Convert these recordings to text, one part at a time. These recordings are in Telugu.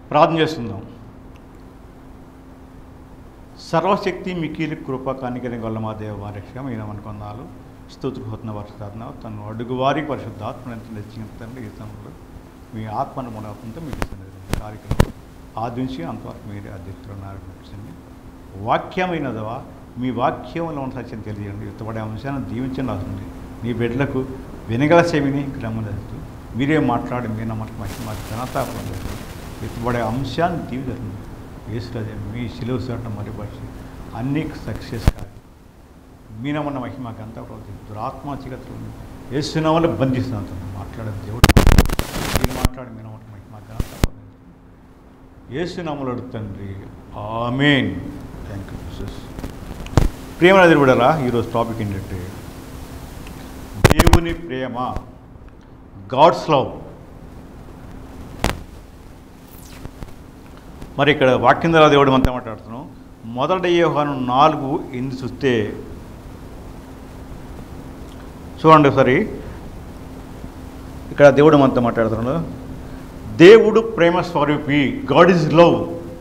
ప్రార్థన చేస్తుందాం సర్వశక్తి మికీలి కృప కనికరి గొల్ల మా దేవ వారక్ష మీన అనుకున్నాలు స్తోత్రహోత్న వర్షాత్మ తను అడుగు వారి పరిశుద్ధాత్మ ఎంత నిశ్చయించండి ఈ సమయంలో మీ ఆత్మను మనకుంటే మీకు ఇస్తున్నది కార్యక్రమం ఆది నుంచి అంతవరకు మీరే అధ్యక్షులు నడిపించండి వాక్యమైనదవా మీ వాక్యంలో ఉన్న సత్యం తెలియండి ఇతబడే అంశాన్ని దీవించండి అవుతుంది నీ బిడ్డలకు వినగల చెవిని క్రమలేదు మీరే మాట్లాడి మీ నమ్మకం మహిమ ఘనత పొందారు ఇతబడే అంశాన్ని దీవించండి యేసురాజే మీ శిలువ చాటం మరిపరిచి అన్ని సక్సెస్ కాదు మీ నమ్మన్న మహిమ గంతా దురాత్మ చిగత్తులు వేస్తున్న వల్ల బంధిస్తున్నాను మాట్లాడే దేవుడు మీరు మాట్లాడి మీ నమ్మకం మహిమ గంత ఏసునామలు తండ్రి ఆమెన్ థ్యాంక్ యూ జీసస్ ప్రేమ విడరా ఈరోజు టాపిక్ ఏంటంటే దేవుని ప్రేమ గాడ్స్ లవ్ మరి ఇక్కడ వాక్యం ద్వారా దేవుడు మనతో మాట్లాడుతున్నాం మొదటి యోహాను నాలుగు ఎనిమిది చూస్తే చూడండి ఒకసారి ఇక్కడ దేవుడు మనతో మాట్లాడుతున్నాడు దేవుడు ప్రేమ స్వరూపి గాడ్ ఇస్ లవ్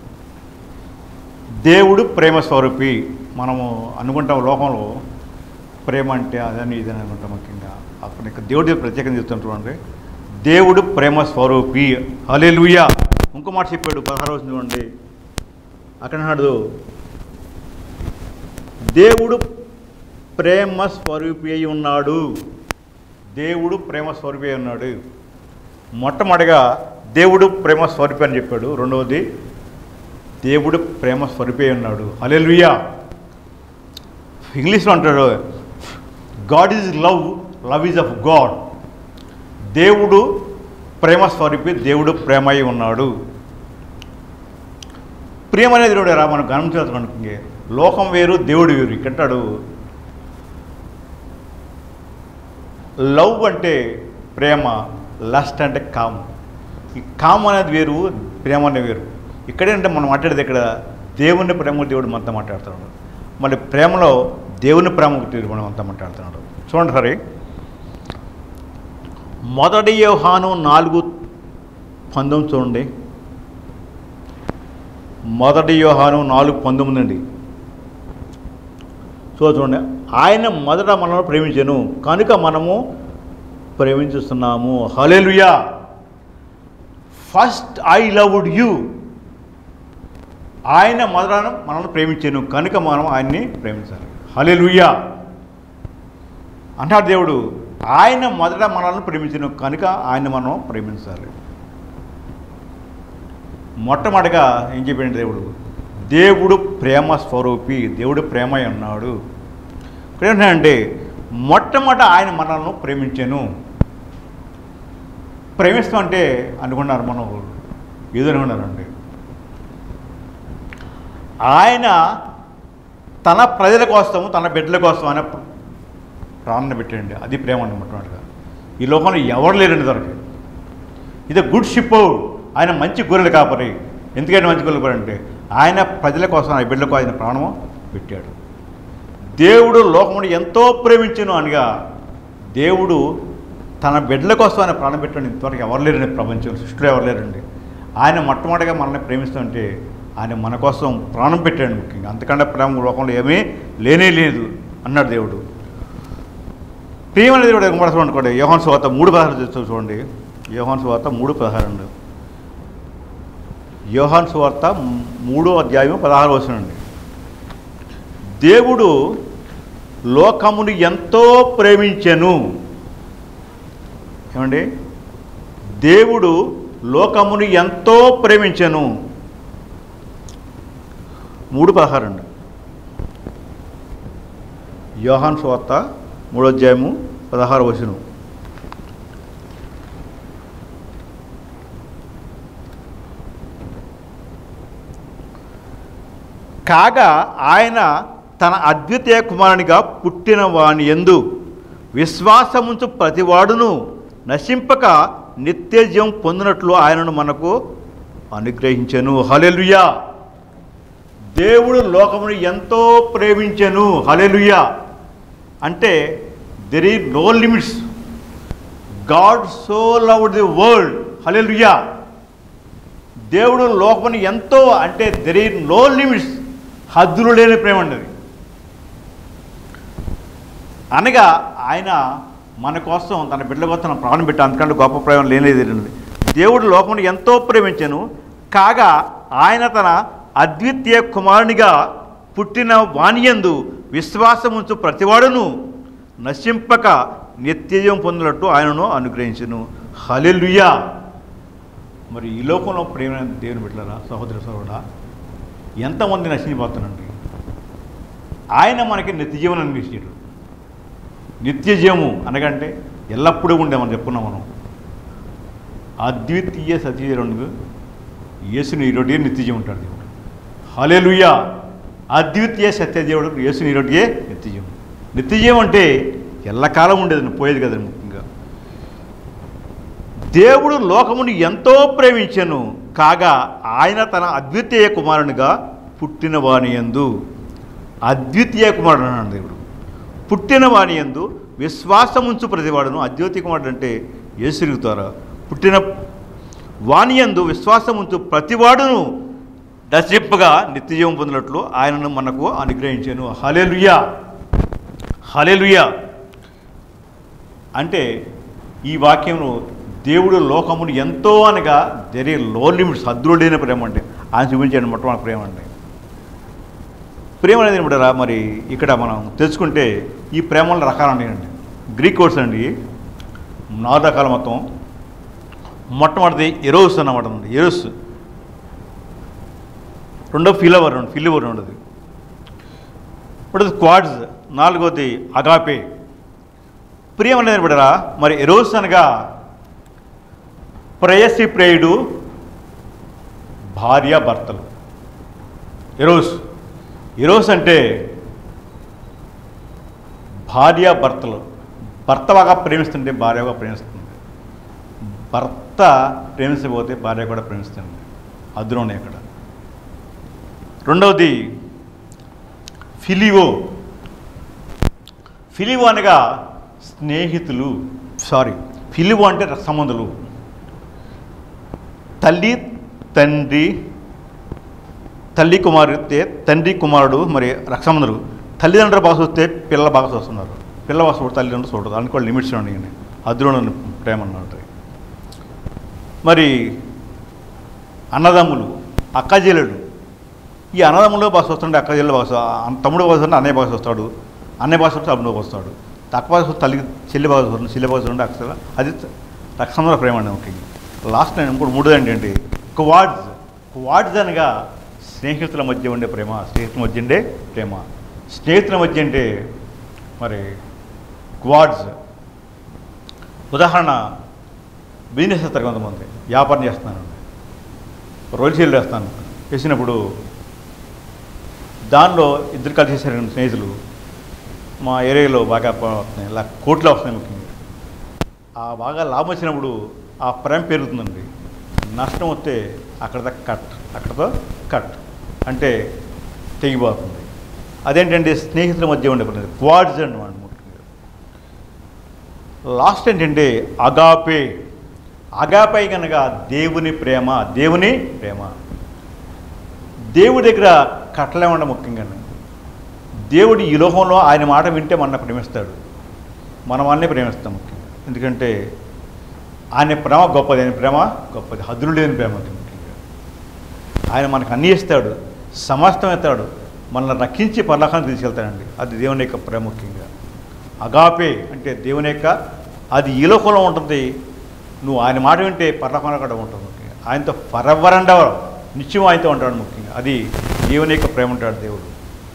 దేవుడు ప్రేమ స్వరూపి మనము అనుకుంటాం లోకంలో ప్రేమ అంటే అదని ఇదని అనుకుంటాం ముఖ్యంగా అక్కడ ఇక్కడ దేవుడి ప్రత్యేకంగా చెప్తుంటాం దేవుడు ప్రేమ స్వరూపి హలే ఇంకో మాట చెప్పాడు పదహారు రోజు చూడండి అక్కడ అన్నాడు దేవుడు ప్రేమ స్వరూపి అయి ఉన్నాడు దేవుడు ప్రేమ స్వరూపి అయి ఉన్నాడు మొట్టమొదటిగా దేవుడు ప్రేమ స్వరూపి అని చెప్పాడు రెండవది దేవుడు ప్రేమ స్వరూపి అయి ఉన్నాడు హలెలుయా ఇంగ్లీష్లో అంటాడు God is love love is of God దేవుడు ప్రేమ స్వరూపి దేవుడు ప్రేమ అయి ఉన్నాడు ప్రేమ అనేది కూడా రా మనం గమనించాల్సి అనుకుంటే లోకం వేరు దేవుడు వేరు ఇక్కడంటాడు లవ్ అంటే ప్రేమ లస్ట్ అంటే కామ్ ఈ కామ్ అనేది వేరు ప్రేమ అనేది వేరు ఇక్కడేంటే మనం మాట్లాడేది ఇక్కడ దేవుని ప్రేమ దేవుడు మనతో మాట్లాడుతున్నాడు మళ్ళీ ప్రేమలో దేవుని ప్రేమ తీరు మనం అంతా మాట్లాడుతున్నాడు చూడండి సరే మొదటి యోహాను నాలుగు పంతొమ్మిది చూడండి మొదటి యోహాను నాలుగు పంతొమ్మిది అండి సో చూడండి ఆయన మొదట మనల్ని ప్రేమించాను కనుక మనము ప్రేమించుస్తున్నాము hallelujah first I loved you ఆయన మొదట మనల్ని ప్రేమించాను కనుక మనం ఆయన్ని ప్రేమించాలి హలెలుయా అంటాడు దేవుడు ఆయన మొదట మనల్ని ప్రేమించను కనుక ఆయన మనం ప్రేమించాలి మొట్టమొదటిగా ఏం చెప్పాడు దేవుడు దేవుడు ప్రేమ స్వరూపి దేవుడు ప్రేమ అన్నాడు ఇక్కడ ఏంటంటే మొట్టమొదట ఆయన మనల్ని ప్రేమించాను ప్రేమిస్తాం అంటే అనుకున్నారు మనం ఏదో అనుకున్నారండి ఆయన తన ప్రజల కోసం తన బిడ్డల కోసం ఆయన ప్రాణం పెట్టండి అది ప్రేమ అనమాట ఈ లోకంలో ఎవరు లేరండి దొరికి ఇది గుడ్ షిప్ ఆయన మంచి గొర్రెలు కాపరి ఎందుకంటే మంచి గొర్రెలు కాపరి ఆయన ప్రజల కోసం ఆయన బిడ్డలకు ఆయన ప్రాణం పెట్టాడు దేవుడు లోకమును ఎంతో ప్రేమించును అనగా దేవుడు తన బిడ్డల కోసం ఆయన ప్రాణం పెట్టండి ఇంతవరకు ఎవరు లేరండి ప్రపంచంలో సృష్టిలో ఎవరు లేరండి ఆయన మొట్టమొదటిగా మనల్ని ప్రేమిస్తుంటే ఆయన మన కోసం ప్రాణం పెట్టాడు ముఖ్యంగా అంతకంటే ప్రేమ లోకంలో ఏమీ లేనే లేదు అన్నాడు దేవుడు ప్రేమ అనేది కూడా కూడా చూడండి యోహాన్ సువార్త మూడు పదహారు చూస్తూ చూడండి యోహాన్ సువార్త మూడు పదహారు అండి యోహాన్ సువార్త మూడో అధ్యాయం పదహారు వస్తుందండి దేవుడు లోకమును ఎంతో ప్రేమించెను ఏమండి దేవుడు లోకమును ఎంతో ప్రేమించెను మూడు పదహారు అండి యోహాన్ సువార్త మూడో అధ్యాయము పదహారు వచనం కాగా ఆయన తన అద్వితీయ కుమారునిగా పుట్టిన వాని ఎందు విశ్వాసముంచు ప్రతివాడును నశింపక నిత్యజీవం పొందినట్లు ఆయనను మనకు అనుగ్రహించెను హలెలుయా దేవుడు లోకమును ఎంతో ప్రేమించెను హలెలుయా అంటే there is no limits God so loved the world hallelujah దేవుడు లోకముని ఎంతో అంటే దెర్ ఈర్ నో లిమిట్స్ హద్దులు లేని ప్రేమ అండి అది అనగా ఆయన మన కోసం తన బిడ్డల కోసం తన ప్రాణం పెట్టి అంతకంటే గొప్ప ప్రేమ లేనిది దేవుడు లోకమును ఎంతో ప్రేమించను కాగా ఆయన తన అద్వితీయ కుమారునిగా పుట్టిన వాణియందు విశ్వాసముంచు ప్రతివాడును నశింపక నిత్యజీవం పొందినట్టు ఆయనను అనుగ్రహించును హలెలుయా మరి ఈ లోకంలో ప్రేమ దేవుని బిడ్డలరా సహోదర సహోదరుడా ఎంతమంది నశించిపోతానండి ఆయన మనకి నిత్యజీవనం అనిపించాడు నిత్యజీవము అనగంటే ఎల్లప్పుడూ ఉండే మనం చెప్పుకున్నాం మనం అద్వితీయ సతీయుడు యేసుని ఈరోడే నిత్యజీవం ఉంటాడు దేవుడు హలేలుయ్యా అద్వితీయ సత్యదేవుడు యేసుని ఈరోడే నిత్యజీవం నిత్యజీవం అంటే ఎల్లకాలం ఉండేది పోయేది కదండి ముఖ్యంగా దేవుడు లోకమును ఎంతో ప్రేమించను కాగా ఆయన తన అద్వితీయ కుమారునిగా పుట్టిన వాని యందు అద్వితీయ కుమారుడు అన్నాడు దేవుడు పుట్టిన వాని యందు విశ్వాసముంచు ప్రతివాడును అద్వితీయ కుమారుడు అంటే ఏసురుగుతారా పుట్టిన వాని యందు విశ్వాసముంచు ప్రతివాడును దశింపగా నిత్యజీవం పొందినట్లు ఆయనను మనకు అనుగ్రహించాను హలేలుయా హలేలుయా అంటే ఈ వాక్యమును దేవుడు లోకమును ఎంతో అనగా జరి లో లిమిట్స్ హద్దులు లేని ప్రేమ అంటే ఆయన చూపించాడు మొట్టమొదటి ప్రేమ అండి ప్రేమ అనేది ఏమిటారా మరి ఇక్కడ మనం తెలుసుకుంటే ఈ ప్రేమల రకాలు ఉన్నాయండి గ్రీక్ వర్డ్స్ అండి నాలుగు రకాల మొత్తం మొట్టమొదటిది ఎరోస్ అన్నమాట ఉంది ఎరోస్ రెండో ఫిలవర్ ఫిలివర్ ఉండదు ఇప్పుడు క్వాడ్స్ నాలుగోది అగాపే ప్రియం అనేది బిడరా మరి ఎరోస్ అనగా ప్రేయసి ప్రేయుడు భార్య భర్తలు ఎరోస్ ఎరోస్ అంటే భార్య భర్తలు భర్త బాగా ప్రేమిస్తుంటే భార్య బాగా ప్రేమిస్తుంది భర్త ప్రేమించకపోతే భార్య కూడా ప్రేమిస్తుంది అద్దులు ఉన్నాయి అక్కడ రెండవది ఫిలివో ఫిలివో అనగా స్నేహితులు సారీ ఫిలివో అంటే సంబంధులు తల్లి తండ్రి తల్లి కుమారుతే తండ్రి కుమారుడు మరి రక్షమందులు తల్లిదండ్రులు బాగా చూస్తే పిల్లలు బాగా చూస్తున్నారు పిల్ల బాగా చూడ తల్లిదండ్రులు చూడదు దానికి కూడా లిమిట్స్ ఉన్నాయి అద్దులో ప్రేమ అన్నమాట మరి అన్నదమ్ములు అక్కజీలుడు ఈ అన్నదమ్ములు బాగా చూస్తుంటే అక్కజీలు బాగా చూ- అన్న- తమ్ముడు బాగా చూస్తుంటే అన్నయ్య బాగా చూస్తాడు అన్నయ్య బాగా చూస్తే తమ్ముడు బాగా వస్తాడు తక్కువ బాగా చూస్తే తల్లి చెల్లి బాగా చూస్తుంది చెల్లి బాగా చూస్తుంటే అక్షర అది రక్షంలో ప్రేమ అండి ముఖ్యంగా లాస్ట్ నేను ఇంకోటి మూడోది ఏంటంటే క్వాడ్స్ క్వాడ్స్ అనగా స్నేహితుల మధ్య ఉండే ప్రేమ స్నేహితుల మధ్య ఉండే ప్రేమ స్నేహితుల మధ్య అంటే మరి క్వాడ్స్ ఉదాహరణ బిజినెస్ చేస్తారు కొంతమంది వ్యాపారం చేస్తున్నాను రోజు సేల్ చేస్తాను చేసినప్పుడు దానిలో ఇద్దరు కలిసి చేశారు రెండు స్నేహితులు మా ఏరియాలో బాగా వస్తున్నాయి ఇలా కోట్లు వస్తున్నాయి ముఖ్యంగా ఆ బాగా లాభం వచ్చినప్పుడు ఆ ప్రేమ పెరుగుతుందండి నష్టం వస్తే అక్కడ దాకా కట్ అక్కడతో కట్ అంటే తెగిపోతుంది అదేంటంటే స్నేహితుల మధ్య ఉండే పని క్వాడ్స్ అన్నమాట ముఖ్యంగా లాస్ట్ ఏంటంటే అగాపే అగాపై కనుక దేవుని ప్రేమ దేవుని ప్రేమ దేవుడి దగ్గర కట్టలే ఉండ ముఖ్యంగా దేవుడు ఈ లోకంలో ఆయన మాట వింటే మన ప్రేమిస్తాడు మనం వాళ్ళని ప్రేమిస్తాం ముఖ్యంగా ఎందుకంటే ఆయన ప్రేమ గొప్పది ఆయన ప్రేమ గొప్పది హద్దులు లేని ప్రేమ అది ముఖ్యంగా ఆయన మనకు అన్ని ఇస్తాడు సమస్తం ఇస్తాడు మనల్ని రక్షించి పర్లకాన్ని తీసుకెళ్తాడండి అది దేవుని యొక్క ప్రేమ ముఖ్యంగా అగాపే అంటే దేవుని యొక్క అది ఈ లోకంలో ఉంటుంది నువ్వు ఆయన మాట వింటే పర్లకంలో కూడా ఉంటుంది ముఖ్యంగా ఆయనతో పరవరండవ నిత్యం ఆయనతో ఉంటాడు ముఖ్యంగా అది దేవుని యొక్క ప్రేమ ఉంటాడు దేవుడు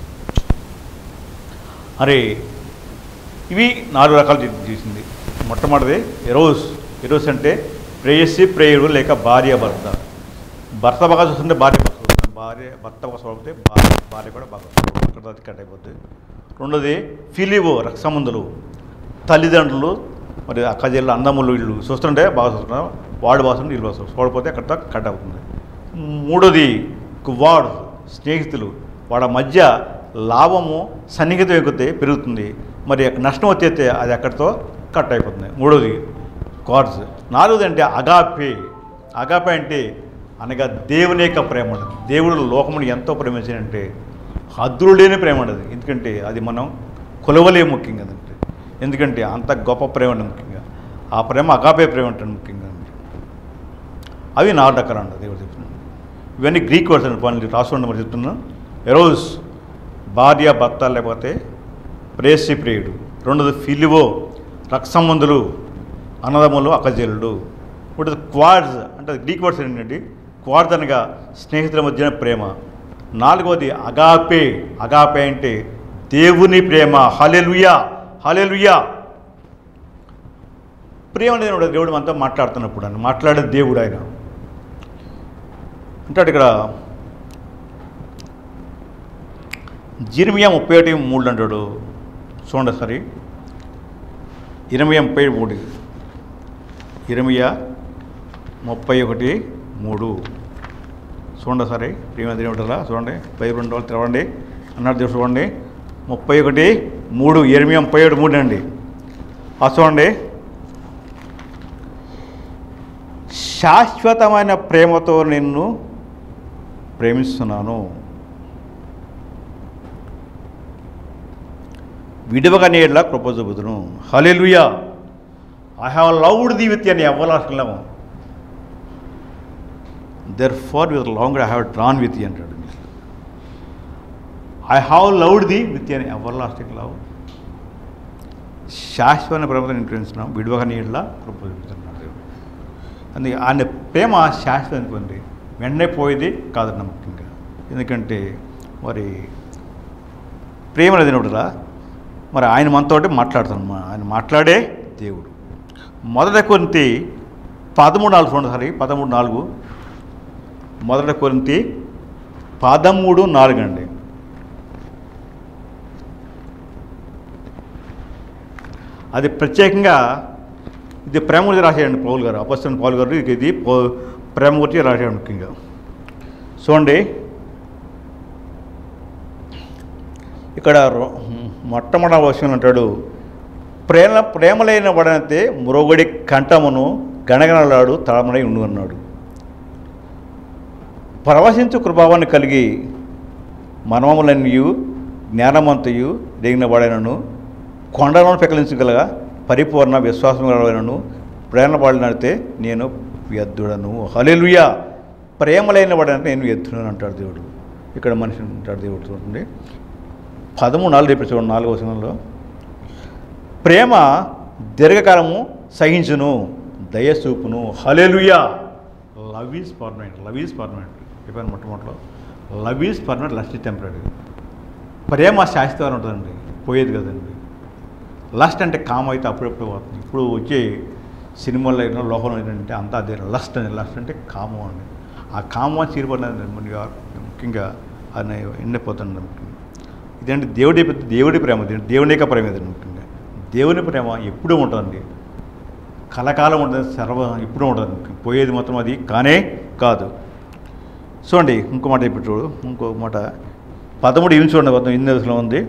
అరే ఇవి నాలుగు రకాలు చే- చేసింది మొట్టమొదటిది ఎరోస్ ఎరోస్ అంటే ప్రేయసి ప్రేయుడు లేక భార్య భర్త భర్త బాగా చూస్తుంటే భార్య బాగా చూస్తుంది భార్య భర్త బాగా చూడకపోతే భార్య భార్య కూడా బాగా చూస్తుంది అక్కడ అది కట్ అయిపోతుంది రెండోది ఫిలివో రక్షమందులు తల్లిదండ్రులు మరి అక్కజల్లు అందములు వీళ్ళు చూస్తుంటే బాగా చూస్తున్నారు వాడు బాగా వీళ్ళు బాగా చూస్తారు చూడకపోతే అక్కడ కట్ అవుతుంది మూడోది వాడు స్నేహితులు వాళ్ళ మధ్య లాభము సన్నిహితం ఎక్కితే పెరుగుతుంది మరి నష్టం వచ్చేస్తే అది అక్కడితో కట్ అయిపోతుంది మూడోది కార్డ్స్ నాలుగోది అంటే అగాపే అగాపే అంటే అనగా దేవుని యొక్క ప్రేమ ఉండదు దేవుడు లోకమును ఎంతో ప్రేమించాడంటే హద్దులు లేని ప్రేమ ఉండదు ఎందుకంటే అది మనం కొలవలే ముఖ్యం కదండి ఎందుకంటే అంత గొప్ప ప్రేమ ఉంది ముఖ్యంగా ఆ ప్రేమ అగాపే ప్రేమ ఉంటుంది ముఖ్యంగా అవి నాలుగు రకాలు అండి దేవుడు చెప్తున్నాడు ఇవన్నీ గ్రీక్ వర్డ్స్ అండి పనులు రాసుకోండి మరి చెప్తున్నాను ఎరోజ్ భార్య భర్త లేకపోతే ప్రేసి ప్రియుడు రెండోది ఫిలివో రక్సంబంధులు అన్నదమ్ములు అక్కజేలుడు ఇప్పుడు క్వాడ్స్ అంటే గ్రీక్ వర్డ్స్ ఏంటండి క్వాడ్స్ అనగా స్నేహితుల మధ్యన ప్రేమ నాలుగవది అగాపే అగాపే అంటే దేవుని ప్రేమ హలెలుయా హలెలుయా ప్రేమ అనేది కూడా దేవుడు మనతో మాట్లాడుతున్నప్పుడు అని మాట్లాడే దేవుడు ఆయన అంటాడు ఇక్కడ జిర్మియా ముప్పై ఒకటి మూడు అంటాడు చూడండి సరే ఇరవై ముప్పై మూడు ఇరమియా ముప్పై ఒకటి మూడు చూడండి సరే ప్రేమ దేవుడరా చూడండి పై రెండు వాళ్ళు తెరవండి అన్నాడు దేవుడు చూడండి ముప్పై ఒకటి మూడు ఇరవై ముప్పై ఒకటి మూడు అండి ఆ చూడండి శాశ్వతమైన ప్రేమతో నిన్ను ప్రేమిస్తున్నాను విడువగా నీళ్ళ కృప చూపుదును hallelujah I have loved thee with అని ఎవరు therefore with long I have drawn with అంటాడు I have loved thee with అని ఎవర్ లాస్టింగ్ లవ్ శాశ్వత ప్రేమతో నేను ప్రేమిస్తున్నాం విడువగా నీళ్ళ కృప చూపుతున్నాడు దేవుడు అందుకే ఆయన ప్రేమ శాశ్వతం ఉంది వెంటనే పోయేది కాదన్న ముఖ్యంగా ఎందుకంటే మరి ప్రేమ అనేది మరి ఆయన మనతోటి మాట్లాడుతాను ఆయన మాట్లాడే దేవుడు మొదట కొరింతి పదమూడు నాలుగు చూడండి సరే పదమూడు నాలుగు మొదట కొరింతి పదమూడు నాలుగు అండి అది ప్రత్యేకంగా ఇది ప్రేమ గురించి రాసేయండి పౌల్ గారు అపస్తున్న పౌల్ గారు ఇది- ఇది పౌ- ప్రేమ గురించి రాసేయండి ముఖ్యంగా చూడండి ఇక్కడ రొ- మొట్టమొదటి వర్షం అంటాడు ప్రేమ ప్రేమలైన వడనైతే మురొగడి కంఠమును గణగణలాడు తలమనై ఉండు అన్నాడు ప్రవశించు కృభావాన్ని కలిగి మనమములన్నయు జ్ఞానమంతయు దిగిన వాడైనను కొండలను పెకలించగలగా పరిపూర్ణ విశ్వాసం గలవైనను ప్రేరణ పడినడితే నేను వ్యర్థుడను హలెలుయా ప్రేమలైన వాడంటే నేను వ్యర్థుడను అంటాడు దేవుడు ఇక్కడ మనిషి అంటాడు దేవుడు చూడండి పదమూడు నాలుగు రేపు చూడండి నాలుగో వచనంలో ప్రేమ దీర్ఘకాలము సహించును దయచూపును hallelujah love is permanent love is permanent చెప్పాను మొట్టమొదటిలో love is permanent lust temporary ప్రేమ శాశ్వతం ఉంటుందండి పోయేది కదండి లస్ట్ అంటే కామ అయితే అప్పుడప్పుడు పోతుంది ఇప్పుడు వచ్చే సినిమాల్లో అయినా లోకంలో ఏంటంటే అంతా అదే లస్ట్ అని లస్ట్ అంటే కామం అండి ఆ కామం చీరిపడినది మనకి ముఖ్యంగా ఆయన ఎండిపోతుంది ముఖ్యంగా ఇదేంటి దేవుడి దేవుడి ప్రేమ ఇది దేవుని యొక్క ప్రేమ ఇది ముఖ్యంగా దేవుని ప్రేమ ఎప్పుడూ ఉంటుందండి కలకాలం ఉంటుంది సర్వ ఎప్పుడూ ఉంటుంది పోయేది మొత్తం అది కానే కాదు చూడండి ఇంకో మాట ఇప్పుడు చూడు ఇంకో మాట పదమూడు ఇవి చూడండి మొత్తం ఎనిమిది దశలో ఉంది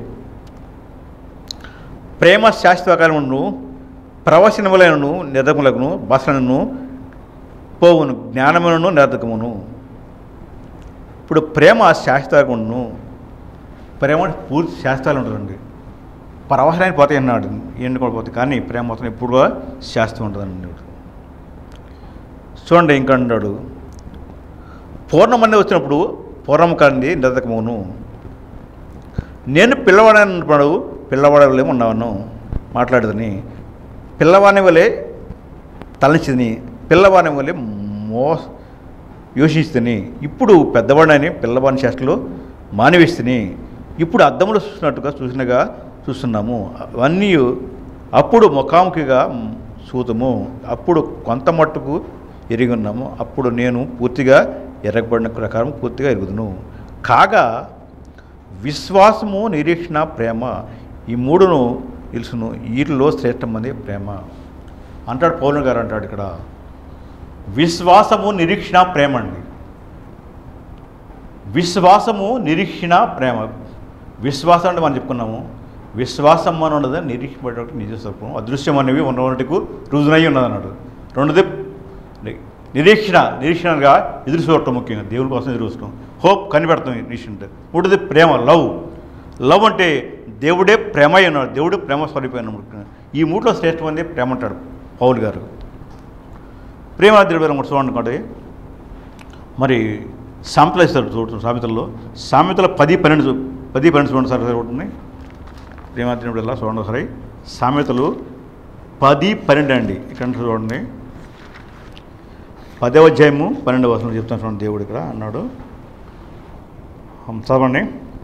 ప్రేమ శాశ్వతకాలమును ప్రవచనములైనను నిర్ధకములకును బసలను పోవును జ్ఞానములను నిర్ధకమును ఇప్పుడు ప్రేమ శాశ్వతకును ప్రేమ పూర్తి శాస్త్రాలు ఉంటుందండి ప్రవచనానికి పోతాయి అన్నాడు ఎండుకోవడం పోతాయి కానీ ప్రేమ మొత్తం ఎప్పుడు కూడా శాస్త్రం ఉంటుందండి చూడండి ఇంకా అన్నాడు పూర్ణమని వచ్చినప్పుడు పూర్ణం కండి నిర్ధకమును నేను పిల్లవాడన్నప్పుడు పిల్లవాడి వలె ఉన్నాను మాట్లాడదని పిల్లవాని వలె తలచిదని పిల్లవాని వలె మో యోషిస్తుని ఇప్పుడు పెద్దవాడని పిల్లవాని చేష్టలు మానివేస్తుని ఇప్పుడు అద్దములు చూసినట్టుగా చూసినగా చూస్తున్నాము అవన్నీ అప్పుడు ముఖాముఖిగా చూతము అప్పుడు కొంత మట్టుకు ఎరిగి ఉన్నాము అప్పుడు నేను పూర్తిగా ఎరగబడిన ప్రకారం పూర్తిగా ఎరుగుదును కాగా విశ్వాసము నిరీక్షణ ప్రేమ ఈ మూడును తెలుసును వీటిలో శ్రేష్టమైనది ప్రేమ అంటాడు పౌలు గారు అంటాడు ఇక్కడ విశ్వాసము నిరీక్షణ ప్రేమ అండి విశ్వాసము నిరీక్షణ ప్రేమ విశ్వాసం అంటే మనం చెప్పుకున్నాము విశ్వాసం అని ఉన్నది నిరీక్షపడే నిజ స్వరూపం అదృశ్యం అనేవి ఉన్నటికు రుజునై ఉన్నది అన్నాడు రెండోది నిరీక్షణ నిరీక్షణగా ఎదురు చూడటం ముఖ్యంగా దేవుని కోసం ఎదురు చూడటం హోప్ కనిపెడతాం నిరీక్షణ మూడోది ప్రేమ లవ్ లవ్ అంటే దేవుడే ప్రేమ అయి ఉన్నాడు దేవుడు ప్రేమ స్వరూపమైన ముఖ్యంగా ఈ మూడులో శ్రేష్టమైనది ప్రేమ అంటాడు పౌల్ గారు ప్రేమ ద్రవ్యం ఒకటి చూడండి కాబట్టి మరి సామెతలు ఇస్తారు చూడండి సామెతల్లో సామెతల పది పన్నెండు చూ- పది పన్నెండు చూడండి సార్ ఉంటుంది ప్రేమాద్రినప్పుడు ఎలా చూడండి సరే సామెతలు పది పన్నెండు అండి ఇక్కడ చూడండి పదవ అధ్యాయము పన్నెండవ వచనం చెప్తాను చూడండి దేవుడు ఇక్కడ అన్నాడు చదవండి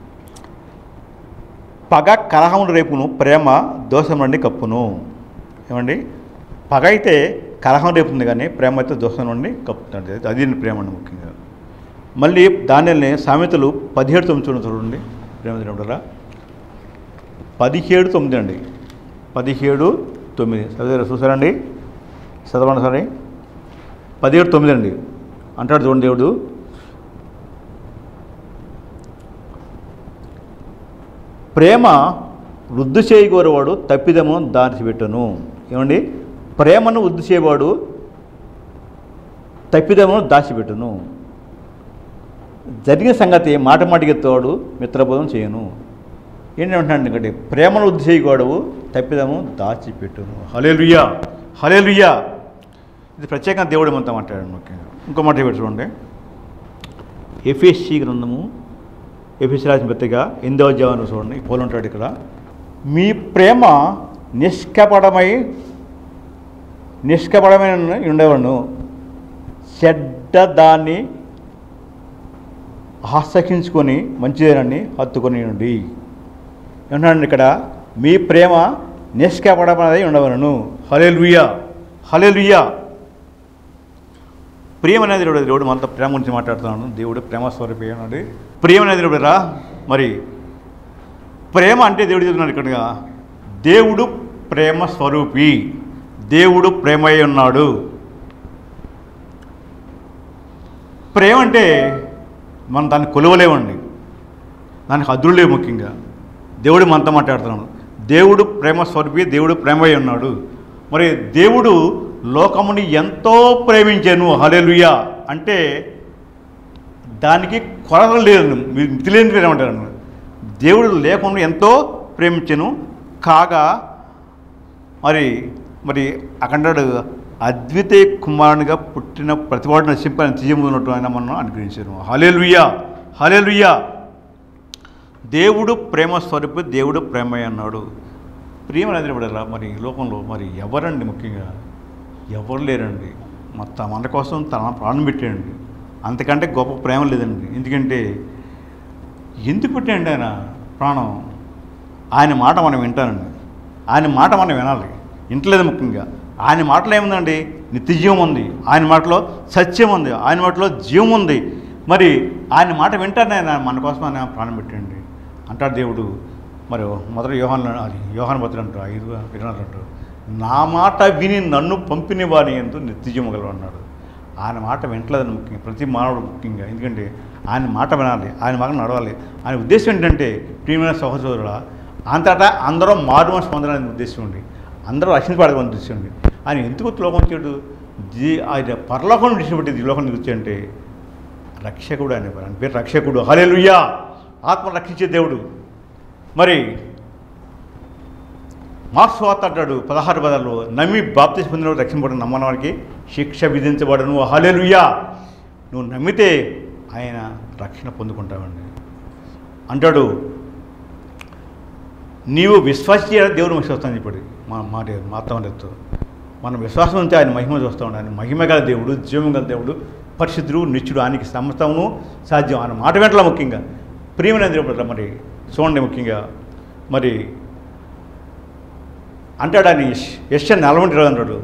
పగ కలహమును రేపును ప్రేమ దోషం నుండి కప్పును ఏమండి పగ అయితే కలహం రేపుతుంది కానీ ప్రేమ అయితే దోషం నుండి కప్పుతుంది అది ప్రేమ అండి ముఖ్యంగా మళ్ళీ దానిని సామెతలు పదిహేడు తొమ్మిది చూడండి చూడండి ప్రేమ దినముడలా పదిహేడు తొమ్మిది అండి పదిహేడు తొమ్మిది చదివారు చూసారండి చదవండి సరే పదిహేడు తొమ్మిది అండి అంటాడు చూడండి దేవుడు ప్రేమ వృద్ధి చేయగోరేవాడు తప్పిదము దాచిపెట్టును ఏమండి ప్రేమను వృద్ధి చేయవాడు తప్పిదమును దాచిపెట్టును జరిగిన సంగతి మాట మాటికెత్తవాడు మిత్రబోధం చేయను ఏంటంటే ఇక్కడ ప్రేమను వృద్ధి చేయకూడవు తప్పిదము దాచిపెట్టును హలేలుయ్యా హలేలుయ్యా ఇది ప్రత్యేకంగా దేవుడు మనతో మాట్లాడాడు ముఖ్యంగా ఇంకో మాట చెప్పాడు చూడండి ఎఫ్ఎస్సి గ్రంథము ఎఫ్ఎస్సి రాసిన పత్రిక ఎనిమిదవ అధ్యాయం చూడండి పోలు ఉంటాడు ఇక్కడ మీ ప్రేమ నిష్కపడమై నిష్కపడమైన ఉండేవాడు చెడ్డ దాన్ని ఆసహించుకొని మంచిదేనని హత్తుకొని ఉండి ఏమన్నాడు ఇక్కడ మీ ప్రేమ నిష్కపడమనేది ఉండవలను హలే లుయ్యా హలే లుయ్యా ప్రేమ అనేది దేవుడు దేవుడు మనతో ప్రేమ గురించి మాట్లాడుతున్నాను దేవుడు ప్రేమ స్వరూపి అన్నాడు ప్రేమ అనేది దేవుడు రా మరి ప్రేమ అంటే దేవుడు చెప్తున్నాడు ఇక్కడ దేవుడు ప్రేమ స్వరూపి దేవుడు ప్రేమయ్య ఉన్నాడు ప్రేమ అంటే మనం దాన్ని కొలవలేమండి దానికి హద్దులు లేవు ముఖ్యంగా దేవుడు మనతో మాట్లాడుతున్నాడు దేవుడు ప్రేమ స్వరూపి దేవుడు ప్రేమయ్య ఉన్నాడు మరి దేవుడు లోకముని ఎంతో ప్రేమించాను హలేలుయా అంటే దానికి కొరత లేదు మీరు మితిలేని ప్రేమ అంటారు దేవుడు లేకుండా ఎంతో ప్రేమించను కాగా మరి మరి అక్కడ అద్వితీయ కుమారునిగా పుట్టిన ప్రతివాడు నశింపని తీయమున్నట్టు ఆయన మనం అనుగ్రహించారు హలేలుయ్యా హలేలుయ్యా దేవుడు ప్రేమ స్వరూపి దేవుడు ప్రేమ అన్నాడు ప్రేమ అనేది కూడా మరి ఈ లోకంలో మరి ఎవరండి ముఖ్యంగా ఎవరు లేరండి మొత్తం మన కోసం తన ప్రాణం పెట్టాడండి అంతకంటే గొప్ప ప్రేమ లేదండి ఎందుకంటే ఎందుకు పెట్టండి ఆయన ప్రాణం ఆయన మాట మనం వింటానండి ఆయన మాట మనం వినాలి వింటలేదు ముఖ్యంగా ఆయన మాటలో ఏముందండి నిత్యజీవం ఉంది ఆయన మాటలో సత్యం ఉంది ఆయన మాటలో జీవం ఉంది మరి ఆయన మాట వింటానే ఆయన మన కోసం ఆయన ప్రాణం పెట్టండి అంటాడు దేవుడు మరి మొదటి యోహాన్ అది యోహాన్ భద్రుడు అంటారు ఐదు వినాలి అంటారు నా మాట విని నన్ను పంపిన వాని ఎంతో నిత్యజీవం గలవు అన్నాడు ఆయన మాట వింటలేదని ముఖ్యంగా ప్రతి మానవుడు ముఖ్యంగా ఎందుకంటే ఆయన మాట వినాలి ఆయన మాట నడవాలి ఆయన ఉద్దేశం ఏంటంటే ప్రియమైన సహోదరుల అంతటా అందరూ మారు మనసు పొందడానికి ఉద్దేశం ఉంది అందరూ రక్షించబడాలని ఉద్దేశం ఉంది ఆయన ఎందుకు లోకం వచ్చాడు జీ ఆయన పరలోకం విడిచిపెట్టి ఈ లోకం వచ్చాయంటే రక్షకుడు ఆయన పేరు. ఆయన పేరు రక్షకుడు హలేలుయ్యా ఆత్మ రక్షించే దేవుడు మరి మార్క్స్ వార్త అంటాడు పదహారు పదాల్లో నమ్మి బాప్తిస్ పొందిన వాడు రక్షింపబడిన నమ్మని వారికి శిక్ష విధించబడను హలేలుయ్యా నువ్వు నమ్మితే ఆయన రక్షణ పొందుకుంటావండి అంటాడు నీవు విశ్వాసం చేయాలని దేవుడు విశ్వాసం చెప్పాడు మా మాట మాత్రం మనం విశ్వాసం ఉంటే ఆయన మహిమ చూస్తూ ఉంటాం ఆయన మహిమ గల దేవుడు జీవం గల దేవుడు పరిశుద్ధుడు నిత్యుడు ఆయనకి సమస్తమును సాధ్యం ఆయన మాట వెంటలా ముఖ్యంగా ప్రియమైన దేవుడు మరి చూడండి ముఖ్యంగా మరి అంటాడు ఆయన యశ్ నలవంటి రాదు అంటాడు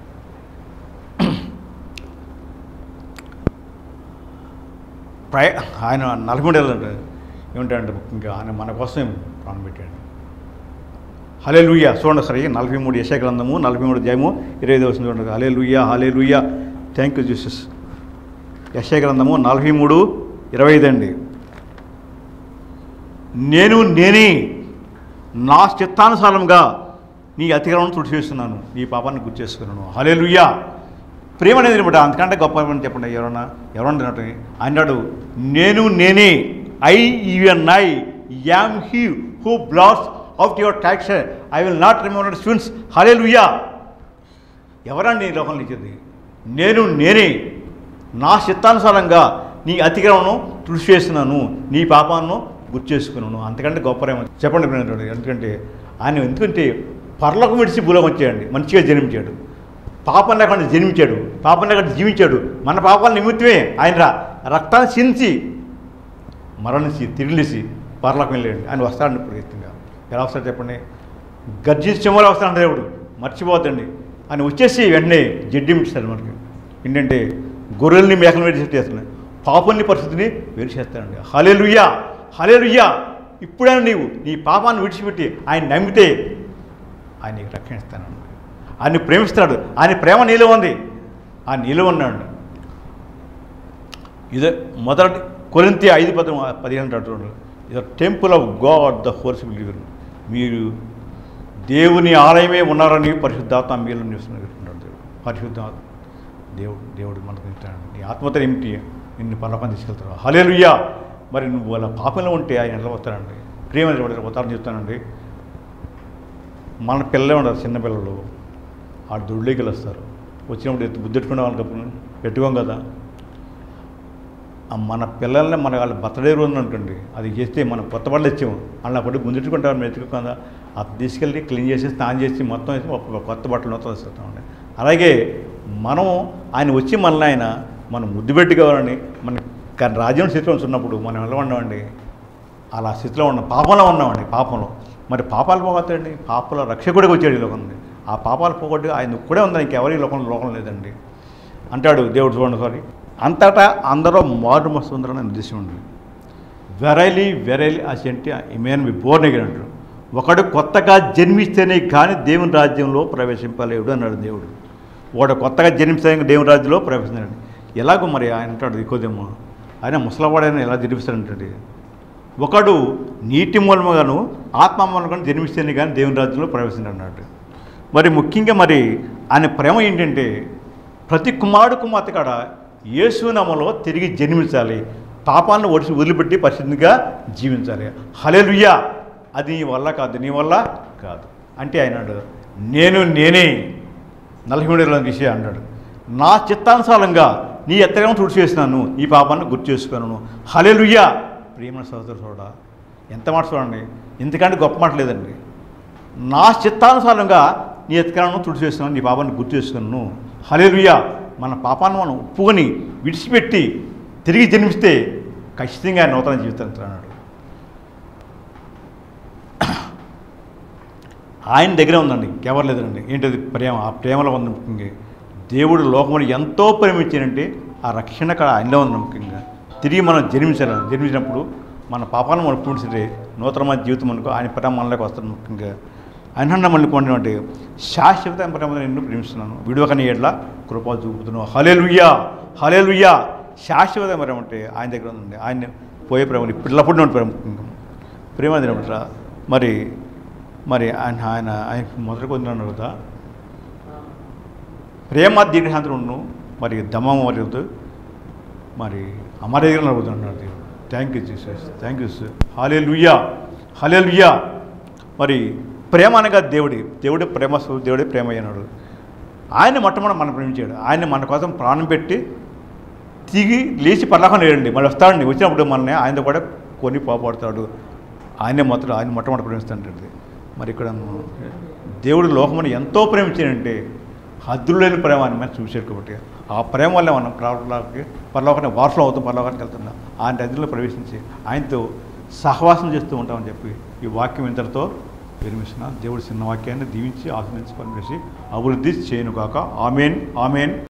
ప్రయ ఆయన నలభై ఏళ్ళు అంటాడు ఏమంటాడంటే ముఖ్యంగా ఆయన మన కోసం ప్రాణం పెట్టాడు హలే లూయా చూడండి సరే నలభై మూడు యశ గ్రంథము నలభై మూడు జయము ఇరవై ఐదు వచ్చింది చూడండి హలే లూయా హలే లూయా థ్యాంక్ యూ జీసస్ యశ గ్రంథము నలభై మూడు ఇరవై ఐదు అండి నేను నేనే నా చిత్తానుసారంగా నీ అతిక్రమం తుడిచేస్తున్నాను నీ పాపాన్ని గుర్తు చేసుకున్నాను హలే లుయ్యా ప్రేమ అనేది అనమాట అంతకంటే గొప్ప అని చెప్పండి ఎవరన్నా ఎవరన్నా అన్నాడు నేను నేనే I even I am he who blots out your tax I will not remember students hallelujah ఎవరండి ఈ లోకంలో ఇచ్చేది నేను నేనే నా చిత్తానుసారంగా నీ అతిక్రమణం తుడిచివేస్తున్నాను నీ పాపాలను గుర్తు చేసుకున్నాను అంతకంటే గొప్పరేమో చెప్పండి ప్రేమితుడు. ఎందుకంటే ఆయన ఎందుకంటే పర్లకు విడిచి భూలోకం వచ్చాడండి మంచిగా జన్మించాడు పాపం లేకుండా జన్మించాడు పాపం లేకుండా జీవించాడు మన పాపాల నిమిత్తమే ఆయన రా- రక్తాన్ని చించి మరణించి తిరిగిలేసి పర్లకు వెళ్ళాడు ఆయన వస్తాడండి ఇప్పుడు ఎత్తుగా ఎలా వస్తాడు చెప్పండి గర్జించి చెమ్మలు వస్తాడు దేవుడు మర్చిపోద్దండి ఆయన వచ్చేసి వెంటనే జడ్జిమెంట్ మనకి ఏంటంటే గొర్రెల్ని మేకలను వేడి చేస్తున్నాయి పాపల్ని పరిస్థితిని వేరు చేస్తాడండి హలే లుయ్యా హలే లుయ్యా ఇప్పుడైనా నీవు నీ పాపాన్ని విడిచిపెట్టి ఆయన నమ్మితే ఆయన నీకు రక్షణ ఇస్తానండి ఆయన ప్రేమిస్తున్నాడు ఆయన ప్రేమ నీలో ఉంది ఆ నీలో ఉన్నాడు ఇదే మొదటి కొరింతి ఐదు పది పదిహేను అంటున్నాడు ఇది temple of God the holes believer మీరు దేవుని ఆలయమే ఉన్నారని పరిశుద్ధాత్మ మీలో నివసిస్తున్నాడు దేవుడు పరిశుద్ధాత్మ దేవుడు దేవుడు మనకు ఇస్తాడు నీ ఆత్మతో ఏమిటి నిన్ను పరలోకం తీసుకెళ్తాడు హలేలుయ్యా మరి నువ్వు వాళ్ళ పాపంలో ఉంటే ఆయన ఎలా వస్తాడండి ప్రేమ ఉదాహరణ చెప్తానండి మన పిల్లలే ఉండరు చిన్న పిల్లలు ఆ దొడ్లోకి వస్తారు వచ్చినప్పుడు ఎత్తు బుద్ధెట్టుకునే వాళ్ళకి అప్పుడు పెట్టుకోం కదా ఆ మన పిల్లల్ని మన వాళ్ళ బర్త్డే రోజు ఉంటుంది అది చేస్తే మనం కొత్త బట్టలు ఇచ్చాము అలా పడి గుంజెట్టుకుంటారు మేము ఎత్తుకోకుండా అది తీసుకెళ్ళి క్లీన్ చేసి స్నానం చేసి మొత్తం వేసి ఒక కొత్త బట్టలు మొత్తం వేసేస్తామండి అలాగే మనం ఆయన వచ్చి మనల్ని ఆయన మనం ముద్దు పెట్టుకోవాలని మన క- రాజ్యం స్థితిలో ఉన్నప్పుడు మనం ఎలా ఉన్నామండి అలా స్థితిలో ఉన్నాం పాపంలో ఉన్నామండి పాపంలో మరి పాపాలు పోగొట్టండి పాపల రక్షకుడికి వచ్చాడు ఈ లోకం నుండి. ఆ పాపాలు పోగొట్టి ఆయన కూడా ఉందని ఇంకెవరి లోకంలో లోకం లేదండి అంటాడు దేవుడు చూడండి సారీ అంతటా అందరూ మారు మస్తుందని ఉద్దేశం ఉంది వెరైలీ వెరైలీ అసంటే ఇమేన్ బి బోర్న్ అగైన్ అంటాడు ఒకడు కొత్తగా జన్మిస్తేనే కానీ దేవుని రాజ్యంలో ప్రవేశింపలేడు అన్నాడు దేవుడు వాడు కొత్తగా జన్మిస్తే దేవుని రాజ్యంలో ప్రవేశించాడు ఎలాగో మరి ఆయన అంటాడు ఎక్కువదేమో ఆయన ముసలవాడైనా ఎలా జన్మిస్తాడంటే ఒకడు నీటి మూలముగాను ఆత్మ మూలముగాను జన్మిస్తేనే కానీ దేవుని రాజ్యంలో ప్రవేశించాడు అన్నాడు మరి ముఖ్యంగా మరి ఆయన ప్రేమ ఏంటంటే ప్రతి కుమారుడు కుమార్తె కాడ యేసునామలో తిరిగి జన్మించాలి పాపాలను ఒడిసి వదిలిపెట్టి పరిశుద్ధిగా జీవించాలి హలెలుయ్యా అది నీ వల్ల కాదు నీ వల్ల కాదు అంటే ఆయన అన్నాడు నేను నేనే నలభై మూడు విషయం అన్నాడు నా చిత్తానుసారంగా నీ ఎత్తగా తుడిచి వేసినాను ఈ పాపాన్ని గుర్తు చేసుకున్నాను హలెలుయ్యా ప్రేమ సహోదరు చూడ ఎంత మాట చూడండి ఇంతకంటే గొప్ప మాట లేదండి నా చిత్తానుసారంగా నీ ఎత్తుకలను తుడిచేస్తున్నాను నీ పాపాన్ని గుర్తు చేసుకున్నాను హలేలుయా మన పాపాన్ని మనం ఒప్పుకొని విడిచిపెట్టి తిరిగి జన్మిస్తే ఖచ్చితంగా ఆయన నూతన జీవితం అన్నాడు ఆయన దగ్గర ఉందండి ఇంకెవరు లేదండి ఏంటది ప్రేమ ఆ ప్రేమలో ఉంది ముఖ్యంగా దేవుడు లోకముని ఎంతో ప్రేమించాడంటే ఆ రక్షణ కళ ఆయనలో ఉంది ముఖ్యంగా తిరిగి మనం జన్మించాలి జన్మించినప్పుడు మన పాపాలను మనం పూడ్చితే నూతనమైన జీవితం అనుకో ఆయన ప్రేమ మనలోకి వస్తుంది ముఖ్యంగా ఆయన మళ్ళీ కొంటే శాశ్వత ప్రేమ నిన్ను ప్రేమిస్తున్నాను విడువకని ఏడ్ల కృపా చూపుతున్నావు హలేలుయ్యా హలేలుయ్యా శాశ్వత ప్రేమ అంటే ఆయన దగ్గర ఉందండి ఆయన పోయే ప్రేమ ఇప్పటిప్పుడు ఉన్న ప్రేమ ముఖ్యంగా ప్రేమ తినబట్ట మరి మరి ఆయన ఆయన ఆయన మొదటి పొందినాడు కదా ప్రేమ దీర్ఘశాంతుడు మరి దమం మరియు మరి అమర దగ్గర నడుపుతున్నాడు దేవుడు thank you Jesus thank you sir hallelujah హలే లుయ్యా మరి ప్రేమ అనగా దేవుడి దేవుడి ప్రేమ స్వరూప- దేవుడే ప్రేమ అయినాడు ఆయన మొట్టమొదటి మనం ప్రేమించాడు ఆయన మన కోసం ప్రాణం పెట్టి తిరిగి లేచి పర్లాకం లేడండి మళ్ళీ వస్తాడండి వచ్చినప్పుడు మనల్ని ఆయనతో కూడా కొని పోపడతాడు ఆయనే మొత్తం ఆయన మొట్టమొదటి ప్రేమిస్తాడండి మరి ఇక్కడ దేవుడు లోకమని ఎంతో ప్రేమించాడంటే హద్దులు లేని ప్రేమ అని మనం చూశాడు కాబట్టి ఆ ప్రేమ వల్ల మనం పరలోకానికి పరలోకానికి వారసులు అవుతాం పరలోకానికి వెళ్తున్నాం ఆయన హద్దుల్లో ప్రవేశించి ఆయనతో సహవాసం చేస్తూ ఉంటామని చెప్పి ఈ వాక్యం ఇంతటితో విరమిస్తున్నా దేవుడి చిన్న వాక్యాన్ని దీవించి ఆశ్రయించి పనిచేసి అభివృద్ధి చేయను కాక ఆమెన్ ఆమెన్